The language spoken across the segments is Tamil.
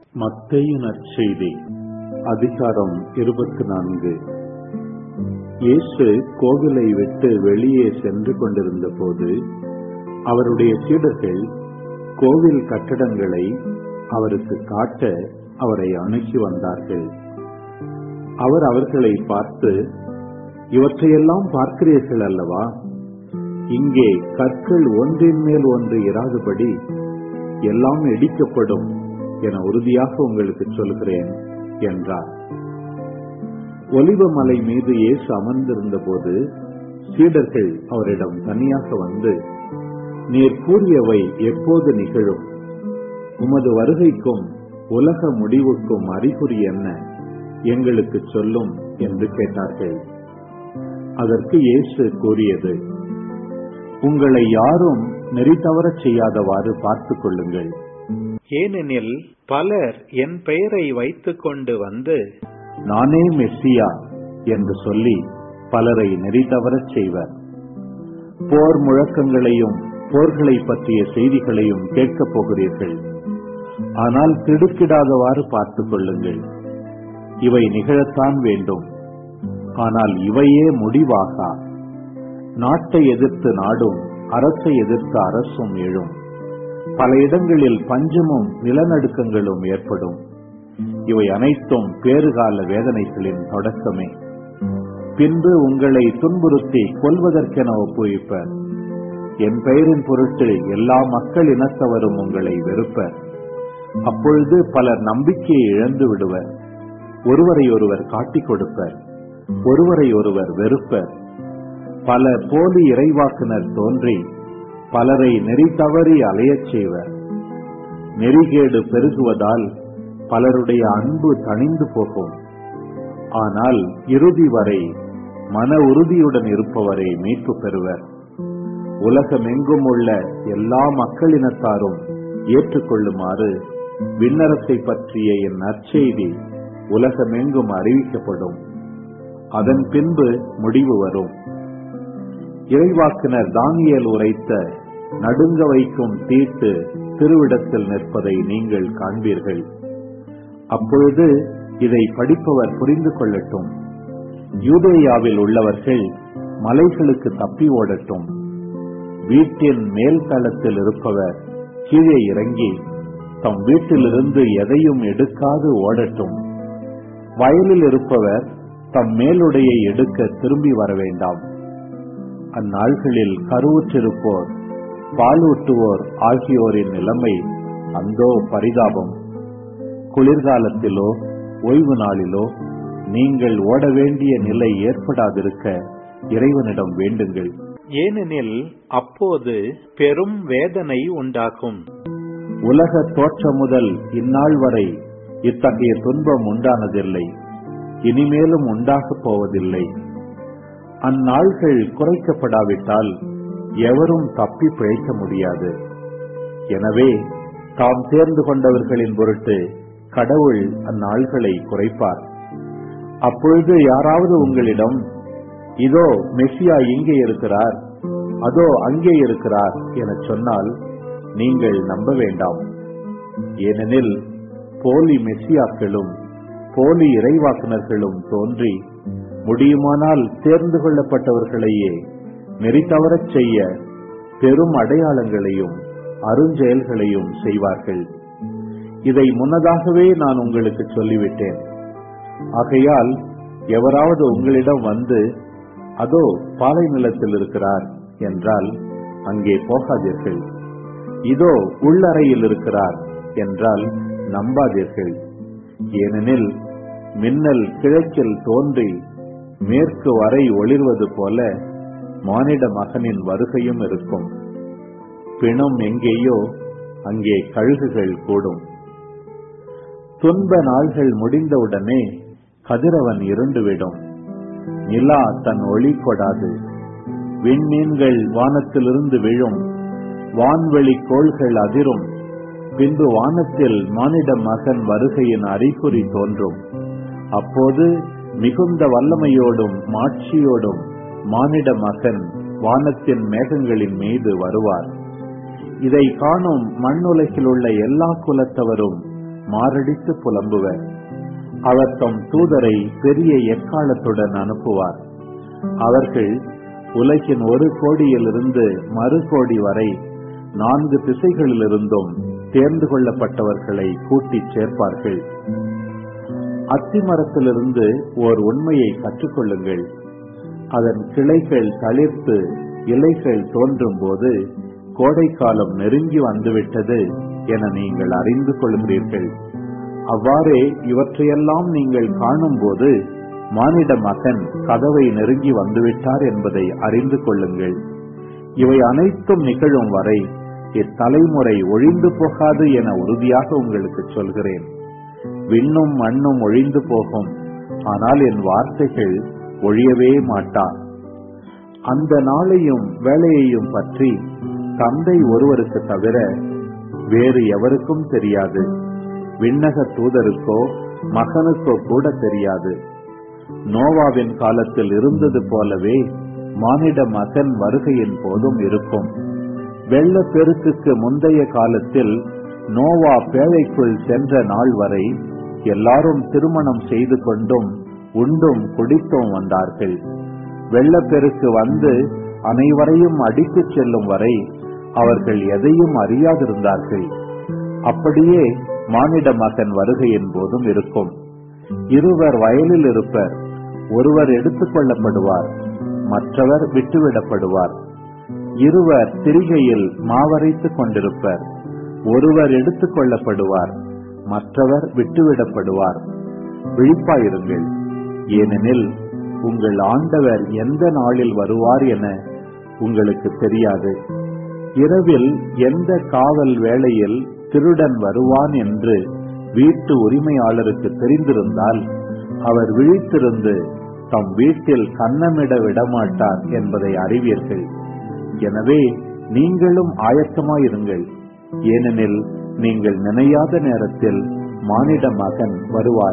மத்தேயு நற்செய்தி அதிகாரம் இருபத்தி நான்கு இயேசு கோவிலை விட்டு வெளியே சென்று கொண்டிருந்த போது அவருடைய சீடர்கள் கோவில் கட்டடங்களை அவருக்கு காட்ட அவரை அணுகி வந்தார்கள் அவர் அவர்களை பார்த்து இவற்றையெல்லாம் பார்க்கிறீர்கள் அல்லவா இங்கே கற்கள் ஒன்றின் மேல் ஒன்று இராதபடி எல்லாம் இடிக்கப்படும் என உறுதியாக உங்களுக்கு சொல்கிறேன் என்றார் ஒலிவ மலை மீது இயேசு அமர்ந்திருந்த போது சீடர்கள் அவரிடம் தனியாக வந்து நீர் கூறியவை எப்போது நிகழும் உமது வருகைக்கும் உலக முடிவுக்கும் அறிகுறி என்ன எங்களுக்கு சொல்லும் என்று கேட்டார்கள் அதற்கு இயேசு கூறியது உங்களை யாரும் நெறி தவறச் செய்யாதவாறு பார்த்துக் கொள்ளுங்கள் ஏனெனில் பலர் என் பெயரை வைத்துக் கொண்டு வந்து நானே மெஸ்ஸியா என்று சொல்லி பலரை நெறி தவறச் செய்வர் போர் முழக்கங்களையும் போர்களை பற்றிய செய்திகளையும் கேட்கப் போகிறீர்கள் ஆனால் திடுக்கிடாதவாறு பார்த்துக் கொள்ளுங்கள் இவை நிகழத்தான் வேண்டும் ஆனால் இவையே முடிவாகா நாட்டை எதிர்த்து நாடும் அரசை எதிர்த்து அரசும் எழும் பல இடங்களில் பஞ்சமும் நிலநடுக்கங்களும் ஏற்படும் இவை அனைத்தும் பேறுகால வேதனைகளின் தொடக்கமே பின்பு உங்களை துன்புறுத்தி கொல்வதற்கென ஒப்புவிப்பர் என் பெயரின் பொருட்டு எல்லா மக்கள் இனத்தவரும் உங்களை வெறுப்பர் அப்பொழுது பலர் நம்பிக்கையை இழந்து விடுவர் ஒருவரை ஒருவர் காட்டிக் கொடுப்பர் ஒருவரை ஒருவர் வெறுப்பர் பல போலி இறைவாக்குனர் தோன்றி பலரை நெறி தவறி அலையச் செய்வர் நெறிகேடு பெருகுவதால் பலருடைய அன்பு தணிந்து போகும் ஆனால் இறுதி வரை மன உறுதியுடன் இருப்பவரை மீட்பு பெறுவர் உலகமெங்கும் உள்ள எல்லா மக்களினத்தாரும் ஏற்றுக்கொள்ளுமாறு விண்ணரசை பற்றிய என் நற்செய்தி உலகமெங்கும் அறிவிக்கப்படும் அதன் பின்பு முடிவு வரும் இறைவாக்கினர் தானியல் உரைத்த நடுங்க வைக்கும் தீட்டு திருவிடத்தில் நிற்பதை நீங்கள் காண்பீர்கள் அப்பொழுது இதை படிப்பவர் புரிந்து கொள்ளட்டும் யூதேயாவில் உள்ளவர்கள் மலைகளுக்கு தப்பி ஓடட்டும் வீட்டின் மேல் தளத்தில் இருப்பவர் கீழே இறங்கி தம் வீட்டிலிருந்து எதையும் எடுக்காது ஓடட்டும் வயலில் இருப்பவர் தம் மேலுடையை எடுக்க திரும்பி வர வேண்டாம் அந்நாள்களில் கருவுற்றிருப்போர் பாலூட்டுவோர் ஆகியோரின் நிலைமை அந்தோ பரிதாபம் குளிர்காலத்திலோ ஓய்வு நாளிலோ நீங்கள் ஓட வேண்டிய நிலை ஏற்படாதிருக்க இறைவனிடம் வேண்டுங்கள் ஏனெனில் அப்போது பெரும் வேதனை உண்டாகும் உலக தோற்றம் முதல் இந்நாள் வரை இத்தகைய துன்பம் உண்டானதில்லை இனிமேலும் உண்டாகப் போவதில்லை அந்நாள்கள் குறைக்கப்படாவிட்டால் எவரும் தப்பி பிழைக்க முடியாது எனவே தாம் தேர்ந்து கொண்டவர்களின் பொருட்டு கடவுள் அந்நாள்களை குறைப்பார் அப்பொழுது யாராவது உங்களிடம் இதோ மெஸ்ஸியா இங்கே இருக்கிறார் அதோ அங்கே இருக்கிறார் என சொன்னால் நீங்கள் நம்ப வேண்டாம் ஏனெனில் போலி மெஸ்ஸியாக்களும் போலி இறைவாக்குனர்களும் தோன்றி முடியுமானால் தேர்ந்து கொள்ளப்பட்டவர்களையே நெறி தவறச் செய்ய பெரும் அடையாளங்களையும் அருஞ்செயல்களையும் செய்வார்கள் இதை முன்னதாகவே நான் உங்களுக்கு சொல்லிவிட்டேன் ஆகையால் எவராவது உங்களிடம் வந்து அதோ பாலை நிலத்தில் இருக்கிறார் என்றால் அங்கே போகாதீர்கள் இதோ உள்ளறையில் இருக்கிறார் என்றால் நம்பாதீர்கள் ஏனெனில் மின்னல் கிழக்கில் தோன்றி மேற்கு வரை ஒளிர்வது போல மானிட மகனின் வருகையும் இருக்கும் பிணம் எங்கேயோ அங்கே கழுகுகள் கூடும் துன்ப நாள்கள் முடிந்தவுடனே கதிரவன் இருண்டுவிடும் நிலா தன் ஒளி கொடாது விண்மீன்கள் வானத்திலிருந்து விழும் வான்வெளி கோள்கள் அதிரும் பின்பு வானத்தில் மானிட மகன் வருகையின் அறிகுறி தோன்றும் அப்போது மிகுந்த வல்லமையோடும் மாட்சியோடும் மானிட மகன் வானத்தின் மேகங்களின் மீது வருவார் இதை காணும் மண்ணுலகில் உள்ள எல்லா குலத்தவரும் மாரடித்து புலம்புவர் அவர் தம் தூதரை பெரிய எக்காலத்துடன் அனுப்புவார் அவர்கள் உலகின் ஒரு கோடியிலிருந்து மறு கோடி வரை நான்கு திசைகளிலிருந்தும் தேர்ந்து கொள்ளப்பட்டவர்களை கூட்டிச் சேர்ப்பார்கள் அத்திமரத்திலிருந்து ஓர் உண்மையை கற்றுக்கொள்ளுங்கள் அதன் கிளைகள் தளிர்த்து இலைகள் தோன்றும் போது கோடைக்காலம் நெருங்கி வந்துவிட்டது என நீங்கள் அறிந்து கொள்கிறீர்கள் அவ்வாறே இவற்றையெல்லாம் நீங்கள் காணும்போது மானிட மகன் கதவை நெருங்கி வந்துவிட்டார் என்பதை அறிந்து கொள்ளுங்கள் இவை அனைத்தும் நிகழும் வரை இத்தலைமுறை ஒழிந்து போகாது என உறுதியாக உங்களுக்கு சொல்கிறேன் விண்ணும் மண்ணும் ஒழிந்து போகும் ஆனால் என் வார்த்தைகள் ஒழியவே மாட்டா அந்த நாளையும் வேலையையும் பற்றி தந்தை ஒருவருக்கு தவிர வேறு எவருக்கும் தெரியாது விண்ணக தூதருக்கோ மகனுக்கோ கூட தெரியாது நோவாவின் காலத்தில் இருந்தது போலவே மானிட மகன் வருகையின் போதும் இருக்கும் வெள்ள பெருக்குக்கு முந்தைய காலத்தில் நோவா பேழைக்குள் சென்ற நாள் வரை எல்லாரும் திருமணம் செய்து கொண்டும் உண்டும் குடித்தும் வந்தார்கள் வெள்ளப்பெருக்கு வந்து அனைவரையும் அடித்துச் செல்லும் வரை அவர்கள் எதையும் அறியாதிருந்தார்கள் அப்படியே மானிட மகன் வருகையின் போதும் இருக்கும் இருவர் வயலில் இருப்பர் ஒருவர் எடுத்துக் கொள்ளப்படுவார் மற்றவர் விட்டுவிடப்படுவார் இருவர் திரிகையில் மாவரைத்துக் கொண்டிருப்பர் ஒருவர் எடுத்துக் கொள்ளப்படுவார் மற்றவர் விட்டுவிடப்படுவார் விழிப்பாயிருங்கள் ஏனெனில் உங்கள் ஆண்டவர் எந்த நாளில் வருவார் என உங்களுக்கு தெரியாது இரவில் எந்த காவல் வேளையில் திருடன் வருவான் என்று வீட்டு உரிமையாளருக்கு தெரிந்திருந்தால் அவர் விழித்திருந்து தம் வீட்டில் கன்னமிட விடமாட்டார் என்பதை அறிவீர்கள் எனவே நீங்களும் ஆயத்தமாயிருங்கள் ஏனெனில் நீங்கள் நினையாத நேரத்தில் மானிட மகன் வருவார்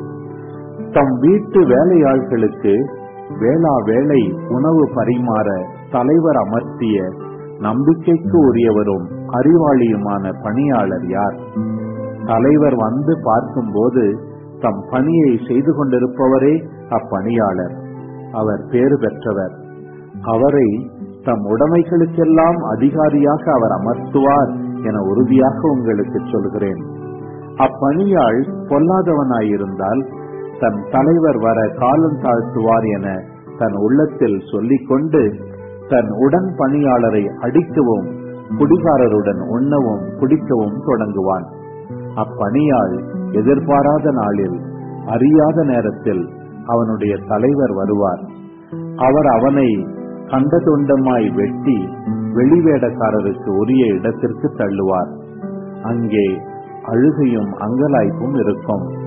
தம் வீட்டு வேலையாள்களுக்கு வேளா வேளை உணவு பரிமாற தலைவர் அமர்த்திய நம்பிக்கைக்கு உரியவரும் அறிவாளியுமான பணியாளர் யார் தலைவர் வந்து பார்க்கும்போது தம் பணியை செய்து கொண்டிருப்பவரே அப்பணியாளர் அவர் பேறு பெற்றவர் அவரை தம் உடைமைகளுக்கெல்லாம் அதிகாரியாக அவர் அமர்த்துவார் என உறுதியாக உங்களுக்கு சொல்கிறேன் அப்பணியாள் பொல்லாதவனாயிருந்தால் தன் தலைவர் வர காலம் தாழ்த்துவார் என தன் உள்ளத்தில் சொல்லிக்கொண்டு தன் உடன் பணியாளரை அடிக்கவும் குடிகாரருடன் உண்ணவும் குடிக்கவும் தொடங்குவான் அப்பணியாள் எதிர்பாராத நாளில் அறியாத நேரத்தில் அவனுடைய தலைவர் வருவார் அவர் அவனை கண்ட துண்டமாய் வெட்டி வெளிவேடக்காரருக்கு உரிய இடத்திற்கு தள்ளுவார் அங்கே அழுகையும் அங்கலாய்ப்பும் இருக்கும்